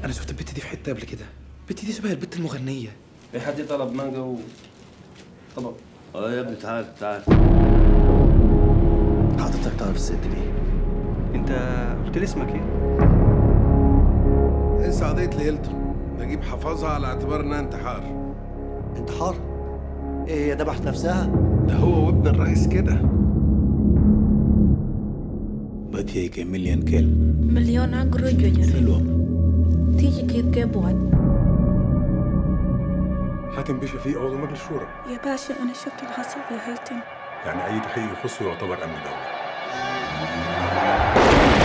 انا شفت البت دي في حته قبل كده البت دي شبه البت المغنيه في حد طلب مانجا و طبق اه يا ابني تعال تعال حضرتك تعرف الست دي انت قلت لي اسمك ايه؟ انسى قضية ليلته نجيب حفظها على اعتبار انها انتحار انتحار ايه هي ذبحت نفسها ده هو وابن الرئيس كده بدي هيك مليون كلمة مليون عقر جوجر سلوى تيجي كيف كيبوات حاتم باشا في عضو مجلس الشورى يا باشا أنا شفت اللي حصل في هيلتون يعني اي تحقيق يخصه يعتبر امن دوله